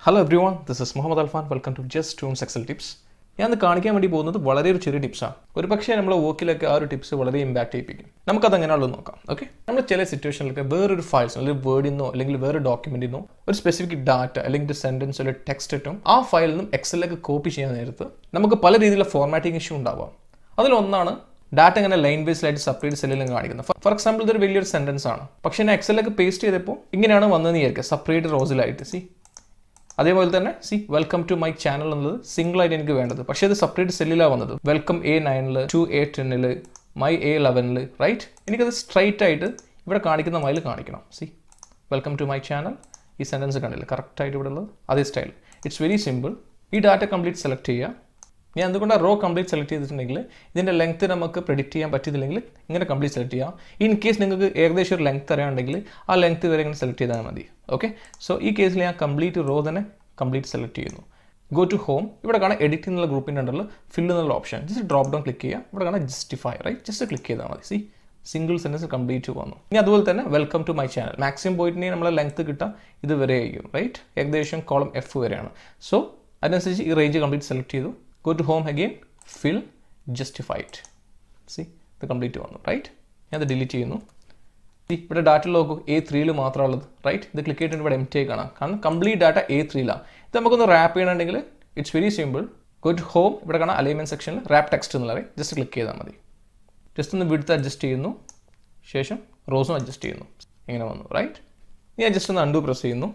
hello everyone this is Muhammad Alfan welcome to just toons excel tips ഞാൻ ഇന്ന് കാണിക്കാൻ വേണ്ടി പോകുന്നത് വളരെ ഒരു ചെറിയ ടിപ്സാണ് ഒരു പക്ഷേ നമ്മുടെ വർക്കിലൊക്കെ ആ ഒരു ടിപ്സ് വളരെ ഇമ്പാക്ട് ചെയ്യിപ്പിക്കും നമുക്കത് എങ്ങനെയുള്ളത് നോക്കാം ഓക്കെ നമ്മൾ ചില സിറ്റുവേഷനിലൊക്കെ വേറൊരു ഫയൽസ് അല്ലെങ്കിൽ വേർഡിൽ നിന്നോ അല്ലെങ്കിൽ വേറെ ഡോക്യുമെന്റിൽ നിന്നോ ഒരു സ്പെസിഫിക് ഡാറ്റ അല്ലെങ്കിൽ ഒരു സെൻറ്റൻസ് അല്ലെങ്കിൽ ടെക്സ്റ്റ് ഇട്ടും ആ ഫയലിൽ നിന്നും എക്സലിലേക്ക് കോപ്പി ചെയ്യാൻ നേരത്ത് നമുക്ക് പല രീതിയിലുള്ള ഫോർമാറ്റിംഗ് ഇഷ്യൂ ഉണ്ടാവാം അതിലൊന്നാണ് ഡാറ്റ ഇങ്ങനെ ലൈൻ ബേസിലായിട്ട് സെപ്പറേറ്റ് സെല്ലിലും കാണിക്കുന്നത് ഫോർ എക്സാമ്പിൾ ഇതൊരു വലിയൊരു സെൻറ്റൻസ് ആണ് പക്ഷേ ഞാൻ എക്സലിലേക്ക് പേസ്റ്റ് ചെയ്തപ്പോൾ ഇങ്ങനെയാണ് വന്നതെന്ന് വിചാരിക്കുക സെപ്പറേറ്റ് റോസിലായിട്ട് സി അതേപോലെ തന്നെ see welcome to my channel എന്നുള്ളത് സിംഗിൾ ആയിട്ട് എനിക്ക് വേണ്ടത് പക്ഷേ ഇത് സെപ്പറേറ്റ് സെല്ലിലാണ് വന്നത് വെൽക്കം എ നയനിൽ ടു എ ടെന്നിൽ മൈ എ ലെവനിൽ റൈറ്റ് എനിക്കത് സ്ട്രൈറ്റ് ആയിട്ട് ഇവിടെ കാണിക്കുന്ന മൈൽ കാണിക്കണം see welcome to my channel ഈ സെൻറ്റൻസ് കണ്ടില്ല കറക്റ്റായിട്ട് ഇവിടെ ഉള്ളത് അതേ സ്റ്റൈൽ ഇറ്റ്സ് വെരി സിമ്പിൾ ഈ ഡാറ്റ കംപ്ലീറ്റ് സെലക്ട് ചെയ്യുക ഞാൻ എന്തുകൊണ്ടാണ് റോ കംപ്ലീറ്റ് സെലക്ട് ചെയ്തിട്ടുണ്ടെങ്കിൽ ഇതിൻ്റെ ലെങ്ത് നമുക്ക് പ്രെഡിക്റ്റ് ചെയ്യാൻ പറ്റിയില്ലെങ്കിൽ ഇങ്ങനെ കംപ്ലീറ്റ് സെലക്ട് ചെയ്യാം ഇൻ കേസ് നിങ്ങൾക്ക് ഏകദേശം ഒരു ലെങ്ത് അറിയാണ്ടെങ്കിൽ ആ ലെങ്ത് വരെ ഇങ്ങനെ സെലക്ട് ചെയ്താൽ മതി ഓക്കെ സോ ഈ കേസിൽ ഞാൻ കംപ്ലീറ്റ് റോ തന്നെ കംപ്ലീറ്റ് സെലക്ട് ചെയ്യുന്നു ഗോ ടു ഹോം ഇവിടെ കാണാം എഡിറ്റ് എന്നുള്ള ഗ്രൂപ്പിൻ്റെ അണ്ടറിൽ ഫിൽ എന്നുള്ള option just drop down click ചെയ്യുക ഇവിടെ കാണാം ജസ്റ്റിഫൈ റൈറ്റ് ജസ്റ്റ് ക്ലിക്ക് ചെയ്താൽ മതി സി സിംഗിൾ സെൻറ്റൻസ് കംപ്ലീറ്റ് വന്നു ഇനി അതുപോലെ തന്നെ welcome to my channel maximum പോയിട്ട് നമ്മളെ ലെങ്ത് കിട്ടാം ഇത് വരെ ആയിരിക്കും റൈറ്റ് ഏകദേശം കോളം എഫ് വരെയാണ് സോ അതിനനുസരിച്ച് ഈ റേഞ്ച് കംപ്ലീറ്റ് സെലക്ട് ചെയ്തു go to home again fill justified see ഇത് കംപ്ലീറ്റ് വന്നു റൈറ്റ് ഞാൻ അത് ഡിലീറ്റ് ചെയ്യുന്നു See, ഇവിടെ ഡാറ്റ ലോഗോ എ ത്രീയിൽ മാത്രമുള്ളത് റൈറ്റ് ഇത് ക്ലിക്ക് ചെയ്തിട്ട് ഇവിടെ എം ടി ആയി കാണാം കാരണം കംപ്ലീറ്റ് ഡാറ്റ എ ത്രീയിലാണ് ഇത് നമുക്കൊന്ന് റാപ്പ് ചെയ്യണമെങ്കിൽ it's very simple go to home ഇവിടെ കാണാം അലൈൻമെൻറ്റ് സെക്ഷനിൽ റാപ്പ് ടെക്സ്റ്റ് എന്നുള്ളത് ജസ്റ്റ് ക്ലിക്ക് ചെയ്താൽ മതി ജസ്റ്റ് ഒന്ന് വിടുത്ത് അഡ്ജസ്റ്റ് ചെയ്യുന്നു ശേഷം റോസും അഡ്ജസ്റ്റ് ചെയ്യുന്നു ഇങ്ങനെ വന്നു റൈറ്റ് ഞാൻ ജസ്റ്റ് ഒന്ന് അണ്ടു പ്രസ് ചെയ്യുന്നു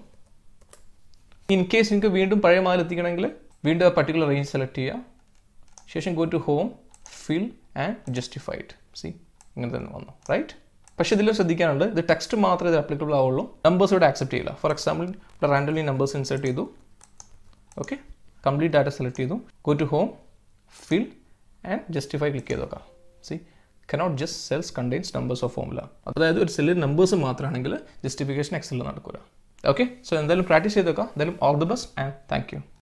ഇൻ കേസ് നിങ്ങൾക്ക് വീണ്ടും പഴയ മാതിരി എത്തിക്കണമെങ്കിൽ വീണ്ടും ആ പർട്ടിക്കുലർ റേഞ്ച് സെലക്ട് ചെയ്യുക ശേഷം go to home fill and justified see ഇങ്ങനെ തന്നെ വന്നു റൈറ്റ് പക്ഷേ ഇതിൽ ശ്രദ്ധിക്കാനുണ്ട് ഇത് ടെക്സ്റ്റ് മാത്രമേ ഇത് അപ്ലിക്കബിൾ ആവുള്ളൂ നമ്പേഴ്സ് ഇവിടെ ആക്സെപ്റ്റ് ചെയ്യില്ല ഫോർ എക്സാമ്പിൾ ഇവിടെ റാൻഡലി നമ്പേഴ്സ് ഇൻസേർട്ട് ചെയ്തു ഓക്കെ കംപ്ലീറ്റ് ഡാറ്റ സെലക്ട് ചെയ്തു go to home fill and justify click ചെയ്ത് നോക്കാം see cannot just cells contains numbers of formula അതായത് ഒരു സെല്ലിൽ നമ്പേഴ്സ് മാത്രമാണെങ്കിൽ ജസ്റ്റിഫിക്കേഷൻ എക്സലിൽ നടക്കില്ല ഓക്കെ സോ എന്തായാലും പ്രാക്ടീസ് ചെയ്ത് നോക്കാം എന്തായാലും all the best and thank U